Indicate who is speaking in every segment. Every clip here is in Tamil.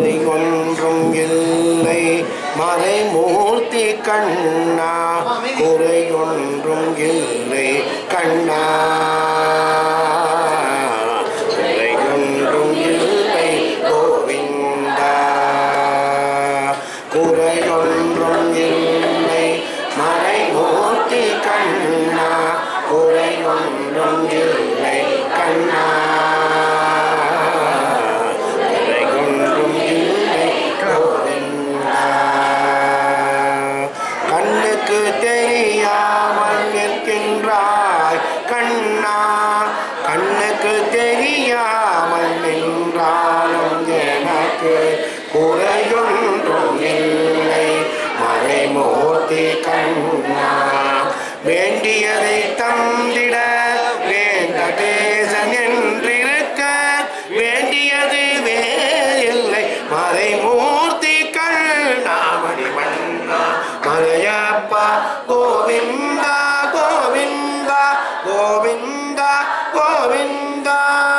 Speaker 1: குறையொன்றும் இல்லை மறைமூர்த்தி கண்ணா குறையொன்றும் இல்லை கண்ணா குறையொன்றும் இல்லை கோவிந்தா குறையொன்றும் இல்லை மறைமூர்த்தி கண்ணா குறையொன்றும் இல்லை கண்ணா குறையொன்றும் இல்லை கோவிந்தா கண்ணுக்கு தெரியாமல் நிற்கின்றாய் கண்ணா கண்ணுக்கு தெரியாமல் நின்றாலும் எனக்கு குறையொன்றும் இல்லை மறைமூர்த்தி கண்ணா வேண்டியதை தந்திட வேங்கடேசன் என்றிருக்க வேண்டியது வேறில்லை மறைமூர்த்தி கண்ணாமணி மன்னா மலையப்பா கோவிந்தா கோவிந்தா கோவிந்தா கோவிந்தா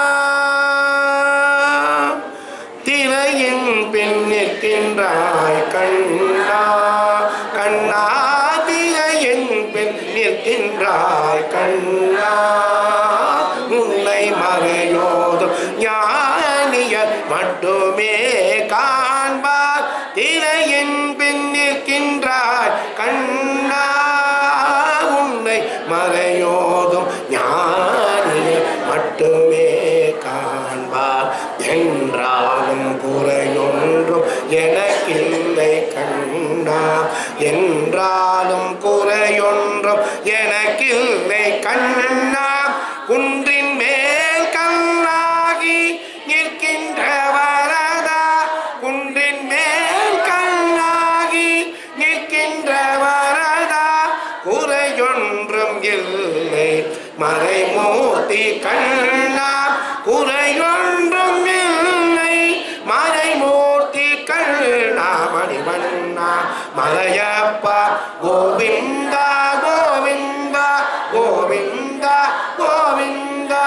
Speaker 1: திரையின் பின் நிற்கின்றாய் கண்ணா கண்ணா திரையின் பின் நிற்கின்றாய் கண்ணா உன்னை மறையோதும் ஞானியர் மட்டுமே காண்பார் திரையின் பின் நிற்கின்றாய் கண்ணா உன்னை மறையோதும் ஞானியர் மட்டுமே காண்பார் என்றாலும் குறையொன்றும் எனக்கில்லை கண்ணா என்றாலும் குறையொன்றும் எனக்கில்லை கண்ணா குன்றின் மேல் கண்ணாகி நிற்கின்ற வரதா குன்றின் மேல் கண்ணாகி நிற்கின்ற வரதா குறையொன்றும் இல்லை மறைமூர்த்தி கண்ணா குறையொன்றும் இல்லை மறைமூர்த்தி கண்ணா மணிவண்ணா மலையப்பா கோவிந்தா கோவிந்தா கோவிந்தா கோவிந்தா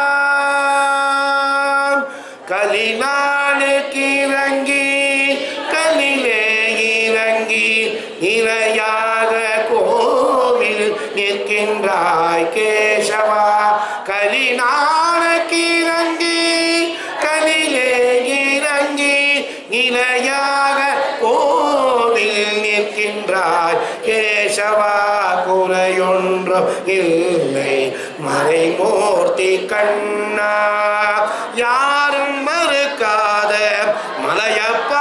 Speaker 1: கலினாளுக்கு இறங்கி கலிலே இறங்கி நிலையாக கோவில் நிற்கின்றாய் கேசவா கலினாளுக்கு இறங்கி கலிலே இறங்கி நிலையாக கோவில் நிற்கின்றாய் கேசவா குறையொன்றும் இல்லை மறைமூர்த்தி கண்ணா யாரும் மறுக்காத மலையப்பா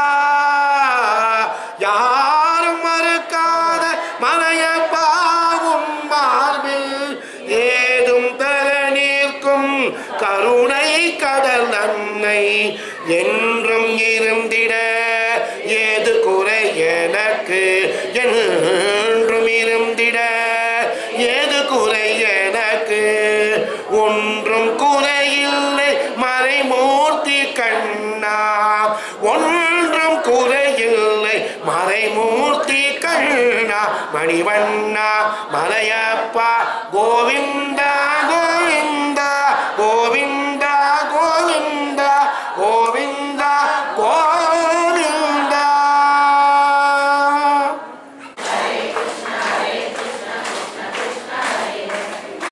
Speaker 1: யாரும் மறுக்காத மலையப்பாவும் மார்பில் ஏதும் தர நிற்கும் கருணை கடல் அன்னை என்றும் இருந்திட ஏது குறை எனக்கு என்றும் இருந்திட ஏது குறை எனக்கு ஒன்றும் குறையில்லை மறைமூர்த்தி கண்ணா ஒன்றும் குறையில்லை மறைமூர்த்தி கண்ணா மணிவண்ணா மலையப்பா கோவிந்தா கோ